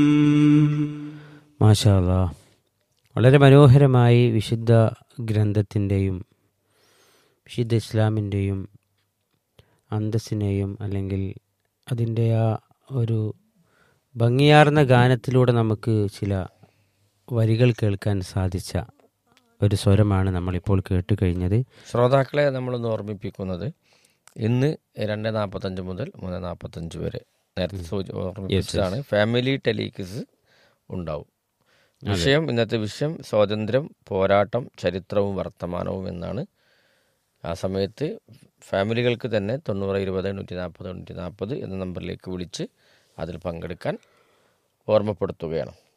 മാഷാല്ല വളരെ മനോഹരമായി വിശുദ്ധ ഗ്രന്ഥത്തിൻ്റെയും വിശുദ്ധ ഇസ്ലാമിൻ്റെയും അന്തസ്സിനെയും അല്ലെങ്കിൽ അതിൻ്റെ ആ ഒരു ഭംഗിയാർന്ന ഗാനത്തിലൂടെ നമുക്ക് ചില വരികൾ കേൾക്കാൻ സാധിച്ച ഒരു സ്വരമാണ് നമ്മളിപ്പോൾ കേട്ട് കഴിഞ്ഞത് ശ്രോതാക്കളെ നമ്മളൊന്ന് ഓർമ്മിപ്പിക്കുന്നത് ഇന്ന് രണ്ട് നാൽപ്പത്തഞ്ച് മുതൽ മൂന്ന് നാൽപ്പത്തഞ്ച് വരെ നേരത്തെ സൂചി ഓർമ്മിപ്പിച്ചതാണ് ഫാമിലി ടെലിക്കിസ് ഉണ്ടാവും വിഷയം ഇന്നത്തെ വിഷയം സ്വാതന്ത്ര്യം പോരാട്ടം ചരിത്രവും വർത്തമാനവും എന്നാണ് ആ സമയത്ത് ഫാമിലികൾക്ക് തന്നെ തൊണ്ണൂറ് ഇരുപത് നൂറ്റി നാൽപ്പത് നൂറ്റി നാൽപ്പത് എന്ന നമ്പറിലേക്ക് വിളിച്ച് അതിൽ പങ്കെടുക്കാൻ ഓർമ്മപ്പെടുത്തുകയാണ്